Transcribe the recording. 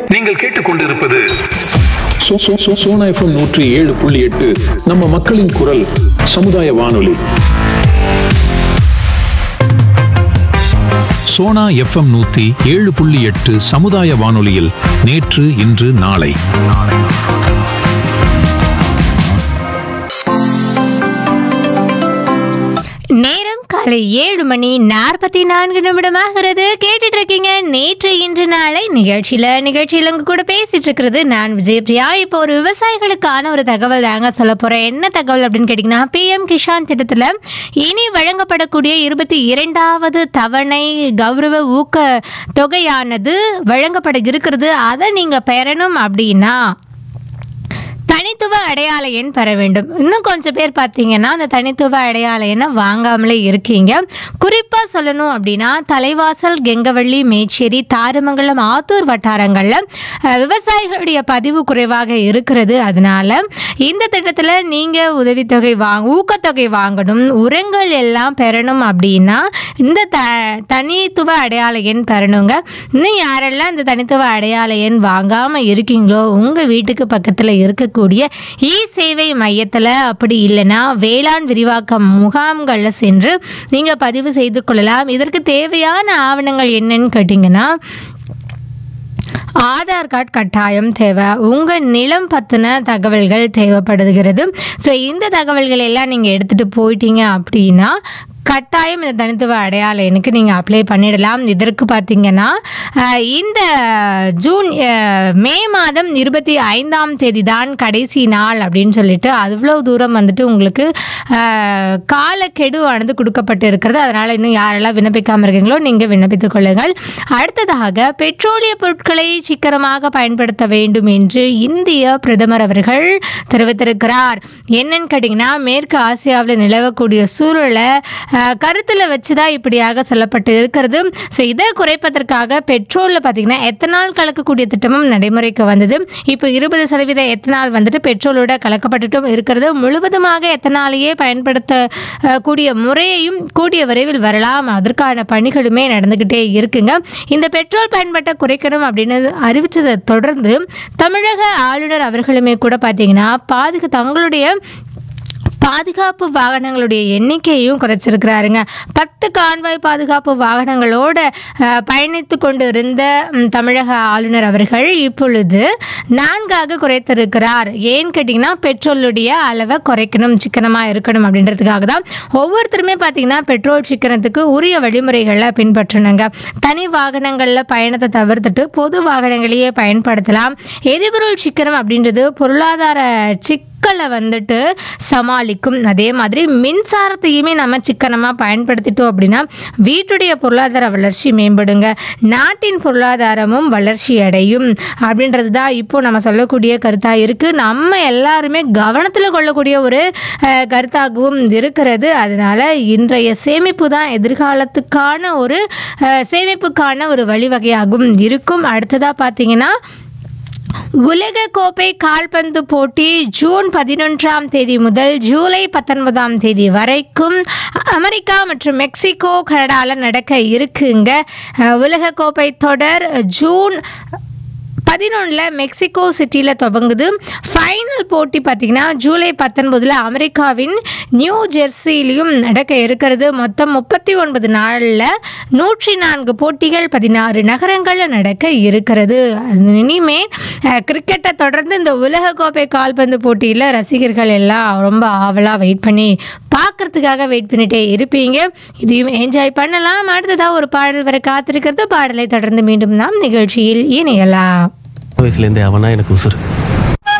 நீங்கள் கேட்டுக்கொண்டிருப்பது சோ- சோ- சோ- சோனா எஃப்எம் நூற்றி ஏழு புள்ளி எட்டு நம்ம மக்களின் குரல் சமுதாய வானொலி சோனா எஃப்எம் நூத்தி ஏழு புள்ளி எட்டு சமுதாய வானொலியில் நேற்று இன்று நாளை நேரம் காலை ஏழு மணி நாற்பத்தி நான்கு நிமிடமாகிறது கேட்டுட்டு இருக்கீங்க நேற்று இன்று நாளை நிகழ்ச்சியில நிகழ்ச்சியில உங்க கூட பேசிட்டு இருக்கிறது நான் விஜயபிரியா இப்போ ஒரு விவசாயிகளுக்கான ஒரு தகவல் தாங்க சொல்ல போறேன் என்ன தகவல் அப்படின்னு கேட்டீங்கன்னா பிஎம் கிஷான் திட்டத்துல இனி வழங்கப்படக்கூடிய இருபத்தி இரண்டாவது தவணை கௌரவ ஊக்க தொகையானது வழங்கப்பட இருக்கிறது அதை நீங்க பெறணும் அப்படின்னா தனித்துவ அடையாள எண் பெற வேண்டும் இன்னும் கொஞ்சம் பேர் பார்த்தீங்கன்னா அந்த தனித்துவ அடையாள எண்ணை வாங்காமலே இருக்கீங்க குறிப்பாக சொல்லணும் அப்படின்னா தலைவாசல் கெங்கவள்ளி மேச்சேரி தாரமங்கலம் ஆத்தூர் வட்டாரங்களில் அஹ், விவசாயிகளுடைய பதிவு குறைவாக இருக்கிறது அதனால இந்த திட்டத்தில் நீங்கள் உதவித்தொகை வாங்க ஊக்கத்தொகை வாங்கணும் உரங்கள் எல்லாம் பெறணும் அப்படின்னா இந்த த தனித்துவ அடையாள எண் பெறணுங்க இன்னும் யாரெல்லாம் இந்த தனித்துவ அடையாள எண் வாங்காமல் இருக்கீங்களோ உங்கள் வீட்டுக்கு பக்கத்தில் இருக்கக்கூடிய இ சேவை மையத்தில் அப்படி இல்லைன்னா வேளாண் விரிவாக்க முகாம்களில் சென்று நீங்கள் பதிவு செய்து கொள்ளலாம் இதற்கு தேவையான ஆவணங்கள் என்னன்னு கேட்டிங்கன்னா ஆதார் கார்டு கட்டாயம் தேவை உங்கள் நிலம் பற்றின தகவல்கள் தேவைப்படுகிறது ஸோ இந்த தகவல்கள் எல்லாம் நீங்கள் எடுத்துகிட்டு போயிட்டீங்க அப்படின்னா கட்டாயம் இந்த தனித்துவ அடையாள எண்ணுக்கு நீங்கள் அப்ளை பண்ணிடலாம் இதற்கு பார்த்தீங்கன்னா அஹ், இந்த ஜூன் அஹ், மே மாதம் இருபத்தி ஐந்தாம் தேதி தான் கடைசி நாள் அப்படின்னு சொல்லிட்டு அவ்வளோ தூரம் வந்துட்டு உங்களுக்கு அஹ், காலக்கெடுவானது கொடுக்கப்பட்டு இருக்கிறது அதனால் இன்னும் யாரெல்லாம் விண்ணப்பிக்காமல் இருக்கீங்களோ நீங்கள் விண்ணப்பித்துக் கொள்ளுங்கள் அடுத்ததாக பெட்ரோலிய பொருட்களை சிக்கனமாக பயன்படுத்த வேண்டும் என்று இந்திய பிரதமர் அவர்கள் தெரிவித்திருக்கிறார் என்னன்னு கேட்டிங்கன்னா மேற்கு ஆசியாவில் நிலவக்கூடிய சூழலை கருத்தில் வச்சு தான் இப்படியாக சொல்லப்பட்டு இருக்கிறது ஸோ இதை குறைப்பதற்காக பெட்ரோலில் பார்த்தீங்கன்னா எத்தனால் கலக்கக்கூடிய திட்டமும் நடைமுறைக்கு வந்தது இப்போ இருபது சதவீத எத்தனால் வந்துட்டு பெட்ரோலோட கலக்கப்பட்டுட்டும் இருக்கிறது முழுவதுமாக எத்தனாலேயே பயன்படுத்த அஹ், கூடிய முறையையும் கூடிய விரைவில் வரலாம் அதற்கான பணிகளுமே நடந்துக்கிட்டே இருக்குங்க இந்த பெட்ரோல் பயன்பாட்டை குறைக்கணும் அப்படின்னு அறிவிச்சதை தொடர்ந்து தமிழக ஆளுநர் அவர்களுமே கூட பார்த்தீங்கன்னா பாதுகா தங்களுடைய பாதுகாப்பு வாகனங்களுடைய எண்ணிக்கையும் குறைச்சிருக்கிறாருங்க பத்து கான்வாய் பாதுகாப்பு வாகனங்களோட அஹ், பயணித்து கொண்டு இருந்த ம், தமிழக ஆளுநர் அவர்கள் இப்பொழுது நான்காக குறைத்திருக்கிறார் ஏன்னு கேட்டிங்கன்னா பெட்ரோலுடைய அளவை குறைக்கணும் சிக்கனமாக இருக்கணும் அப்படின்றதுக்காக தான் ஒவ்வொருத்தருமே பார்த்தீங்கன்னா பெட்ரோல் சிக்கனத்துக்கு உரிய வழிமுறைகளை பின்பற்றணுங்க தனி வாகனங்களில் பயணத்தை தவிர்த்துட்டு பொது வாகனங்களையே பயன்படுத்தலாம் எரிபொருள் சிக்கனம் அப்படின்றது பொருளாதார சிக் சிக்கலை வந்துட்டு சமாளிக்கும் அதே மாதிரி மின்சாரத்தையுமே நம்ம சிக்கனமாக பயன்படுத்திட்டோம் அப்படின்னா வீட்டுடைய பொருளாதார வளர்ச்சி மேம்படுங்க நாட்டின் பொருளாதாரமும் வளர்ச்சி அடையும் அப்படின்றது தான் இப்போ நம்ம சொல்லக்கூடிய கருத்தாக இருக்குது நம்ம எல்லாருமே கவனத்தில் கொள்ளக்கூடிய ஒரு அஹ், கருத்தாகவும் இருக்கிறது அதனால இன்றைய சேமிப்பு தான் எதிர்காலத்துக்கான ஒரு அஹ், சேமிப்புக்கான ஒரு வழிவகையாகவும் இருக்கும் அடுத்ததாக பார்த்தீங்கன்னா உலக கோப்பை கால்பந்து போட்டி ஜூன் பதினொன்றாம் தேதி முதல் ஜூலை பத்தொன்பதாம் தேதி வரைக்கும் அமெரிக்கா மற்றும் மெக்சிகோ கனடாவில் நடக்க இருக்குங்க அஹ், உலக கோப்பை தொடர் ஜூன் பதினொன்றில் மெக்சிகோ சிட்டியில் துவங்குது ஃபைனல் போட்டி பார்த்திங்கன்னா ஜூலை பத்தொன்பதில் அமெரிக்காவின் நியூ ஜெர்சிலையும் நடக்க இருக்கிறது மொத்தம் முப்பத்தி ஒன்பது நாளில் நூற்றி நான்கு போட்டிகள் பதினாறு நகரங்களில் நடக்க இருக்கிறது அது இனிமே அஹ், கிரிக்கெட்டை தொடர்ந்து இந்த உலகக்கோப்பை கால்பந்து போட்டியில் ரசிகர்கள் எல்லாம் ரொம்ப ஆவலாக வெயிட் பண்ணி பார்க்கறதுக்காக வெயிட் பண்ணிட்டே இருப்பீங்க இதையும் என்ஜாய் பண்ணலாம் அடுத்ததாக ஒரு பாடல் வர காத்திருக்கிறது பாடலை தொடர்ந்து மீண்டும் நாம் நிகழ்ச்சியில் இணையலாம் வயசுலேருந்தே அவனா எனக்கு உசுறு